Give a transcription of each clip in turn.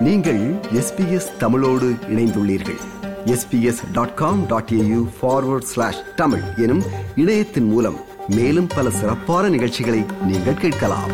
நீங்கள் எஸ்பிஎஸ் தமிழோடு இணைந்துள்ளீர்கள் SBS dot com dot AU forward slash Tamil எனும் இணையத்தின் மூலம் மேலும் பல சிறப்பான நிகழ்ச்சிகளை நீங்கள் கேட்கலாம்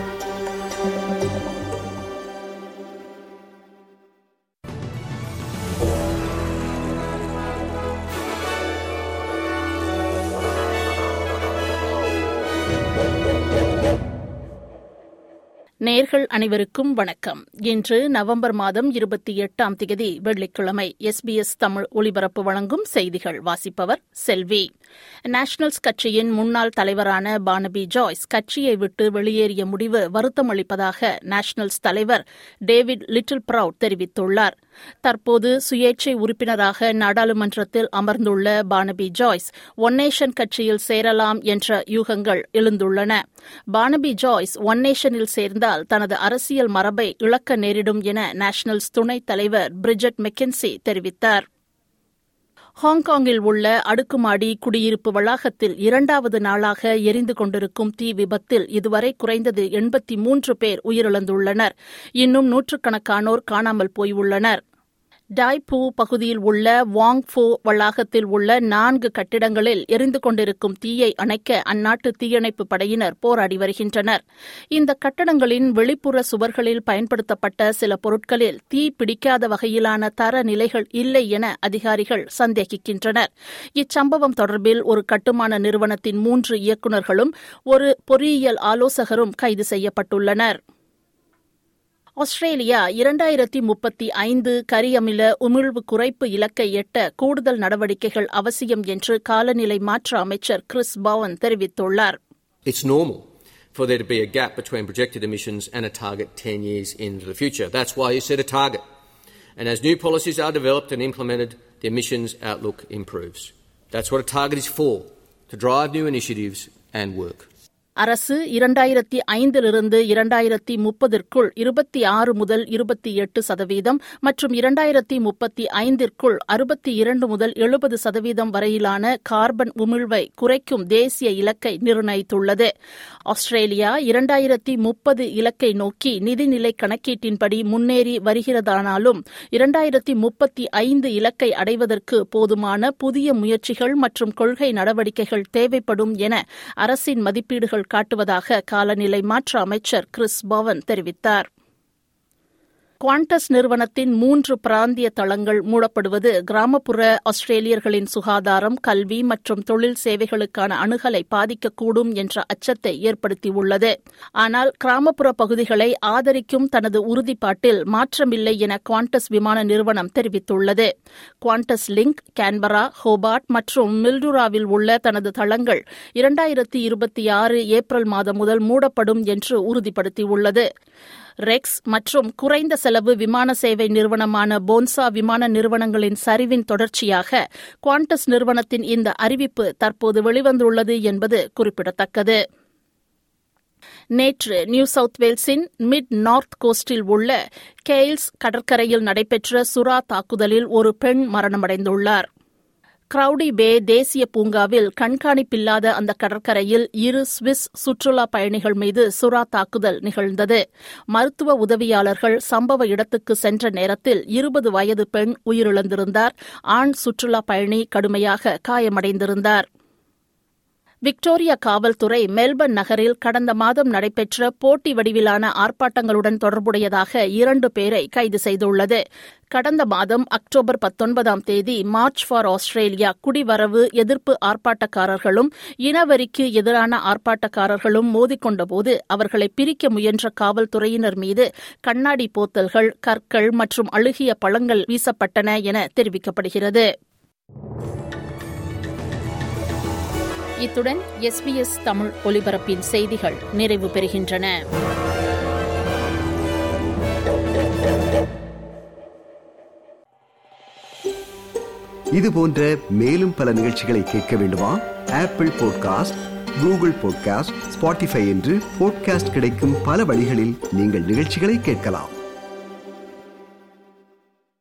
நேர்கள் அனைவருக்கும் வணக்கம் இன்று நவம்பர் மாதம் இருபத்தி எட்டாம் தேதி வெள்ளிக்கிழமை எஸ்பிஎஸ் தமிழ் ஒலிபரப்பு வழங்கும் செய்திகள் வாசிப்பவர் செல்வி நேஷனல்ஸ் கட்சியின் முன்னாள் தலைவரான பானபி ஜாய்ஸ் கட்சியை விட்டு வெளியேறிய முடிவு வருத்தம் அளிப்பதாக நேஷனல்ஸ் தலைவர் டேவிட் லிட்டில் பிரவுட் தெரிவித்துள்ளார் தற்போது சுயேட்சை உறுப்பினராக நாடாளுமன்றத்தில் அமர்ந்துள்ள பானபி ஜாய்ஸ் ஒன் நேஷன் கட்சியில் சேரலாம் என்ற யூகங்கள் எழுந்துள்ளன பானபி ஜாய்ஸ் ஒன் நேஷனில் சேர்ந்தால் தனது அரசியல் மரபை இழக்க நேரிடும் என நேஷனல்ஸ் துணைத் தலைவர் பிரிஜட் மெக்கன்சி தெரிவித்தார் ஹாங்காங்கில் உள்ள அடுக்குமாடி குடியிருப்பு வளாகத்தில் இரண்டாவது நாளாக எரிந்து கொண்டிருக்கும் தீ விபத்தில் இதுவரை குறைந்தது எண்பத்தி மூன்று பேர் உயிரிழந்துள்ளனர் இன்னும் நூற்றுக்கணக்கானோர் காணாமல் போயுள்ளனர் டாய்பூ பகுதியில் உள்ள வாங் ஃபோ வளாகத்தில் உள்ள நான்கு கட்டிடங்களில் எரிந்து கொண்டிருக்கும் தீயை அணைக்க அந்நாட்டு தீயணைப்பு படையினர் போராடி வருகின்றனர் இந்த கட்டடங்களின் வெளிப்புற சுவர்களில் பயன்படுத்தப்பட்ட சில பொருட்களில் தீ பிடிக்காத வகையிலான தர நிலைகள் இல்லை என அதிகாரிகள் சந்தேகிக்கின்றனர் இச்சம்பவம் தொடர்பில் ஒரு கட்டுமான நிறுவனத்தின் மூன்று இயக்குநர்களும் ஒரு பொறியியல் ஆலோசகரும் கைது செய்யப்பட்டுள்ளனர் ஆஸ்திரேலியா இரண்டாயிரத்தி முப்பத்தி ஐந்து கரியமில உமிழ்வு குறைப்பு இலக்கை எட்ட கூடுதல் நடவடிக்கைகள் அவசியம் என்று காலநிலை மாற்ற அமைச்சர் கிறிஸ் பவன் தெரிவித்துள்ளார் It's normal for there to be a gap between projected emissions and a target 10 years into the future. That's why you set a target. And as new policies are developed and implemented, the emissions outlook improves. That's what a target is for, to drive new initiatives and work. அரசு இரண்டாயிரத்தி ஐந்திலிருந்து இரண்டாயிரத்தி முப்பதற்குள் இருபத்தி ஆறு முதல் இருபத்தி எட்டு சதவீதம் மற்றும் இரண்டாயிரத்தி முப்பத்தி ஐந்திற்குள் அறுபத்தி இரண்டு முதல் எழுபது சதவீதம் வரையிலான கார்பன் உமிழ்வை குறைக்கும் தேசிய இலக்கை நிர்ணயித்துள்ளது ஆஸ்திரேலியா இரண்டாயிரத்தி முப்பது இலக்கை நோக்கி நிதிநிலை கணக்கீட்டின்படி முன்னேறி வருகிறதானாலும் இரண்டாயிரத்தி முப்பத்தி ஐந்து இலக்கை அடைவதற்கு போதுமான புதிய முயற்சிகள் மற்றும் கொள்கை நடவடிக்கைகள் தேவைப்படும் என அரசின் மதிப்பீடுகள் காட்டுவதாக காலநிலை மாற்ற அமைச்சர் கிறிஸ் பவன் தெரிவித்தார் குவாண்டஸ் நிறுவனத்தின் மூன்று பிராந்திய தளங்கள் மூடப்படுவது கிராமப்புற ஆஸ்திரேலியர்களின் சுகாதாரம் கல்வி மற்றும் தொழில் சேவைகளுக்கான அணுகலை பாதிக்கக்கூடும் என்ற அச்சத்தை ஏற்படுத்தியுள்ளது ஆனால் கிராமப்புற பகுதிகளை ஆதரிக்கும் தனது உறுதிப்பாட்டில் மாற்றமில்லை என குவாண்டஸ் விமான நிறுவனம் தெரிவித்துள்ளது குவாண்டஸ் லிங்க் கேன்பரா ஹோபார்ட் மற்றும் மில்டுராவில் உள்ள தனது தளங்கள் இரண்டாயிரத்தி இருபத்தி ஆறு ஏப்ரல் மாதம் முதல் மூடப்படும் என்று உறுதிப்படுத்தியுள்ளது ரெக்ஸ் மற்றும் குறைந்த செலவு விமான சேவை நிறுவனமான போன்சா விமான நிறுவனங்களின் சரிவின் தொடர்ச்சியாக குவாண்டஸ் நிறுவனத்தின் இந்த அறிவிப்பு தற்போது வெளிவந்துள்ளது என்பது குறிப்பிடத்தக்கது நேற்று நியூ சவுத் வேல்ஸின் மிட் நார்த் கோஸ்டில் உள்ள கெய்ல்ஸ் கடற்கரையில் நடைபெற்ற சுறா தாக்குதலில் ஒரு பெண் மரணமடைந்துள்ளார் கிரவுடி பே தேசிய பூங்காவில் கண்காணிப்பில்லாத அந்த கடற்கரையில் இரு சுவிஸ் சுற்றுலா பயணிகள் மீது சுறா தாக்குதல் நிகழ்ந்தது மருத்துவ உதவியாளர்கள் சம்பவ இடத்துக்கு சென்ற நேரத்தில் இருபது வயது பெண் உயிரிழந்திருந்தார் ஆண் சுற்றுலா பயணி கடுமையாக காயமடைந்திருந்தார் விக்டோரியா காவல்துறை மெல்பர்ன் நகரில் கடந்த மாதம் நடைபெற்ற போட்டி வடிவிலான ஆர்ப்பாட்டங்களுடன் தொடர்புடையதாக இரண்டு பேரை கைது செய்துள்ளது கடந்த மாதம் அக்டோபர் பத்தொன்பதாம் தேதி மார்ச் ஃபார் ஆஸ்திரேலியா குடிவரவு எதிர்ப்பு ஆர்ப்பாட்டக்காரர்களும் இனவரிக்கு எதிரான ஆர்ப்பாட்டக்காரர்களும் மோதிக்கொண்டபோது அவர்களை பிரிக்க முயன்ற காவல்துறையினர் மீது கண்ணாடி போத்தல்கள் கற்கள் மற்றும் அழுகிய பழங்கள் வீசப்பட்டன என தெரிவிக்கப்படுகிறது இத்துடன் எஸ்பிஎஸ் தமிழ் ஒலிபரப்பின் செய்திகள் நிறைவு பெறுகின்றன இது போன்ற மேலும் பல நிகழ்ச்சிகளை கேட்க வேண்டுமா Apple podcast Google podcast Spotify என்று பாட்காஸ்ட் கிடைக்கும் பல வழிகளில் நீங்கள் நிகழ்ச்சிகளை கேட்கலாம்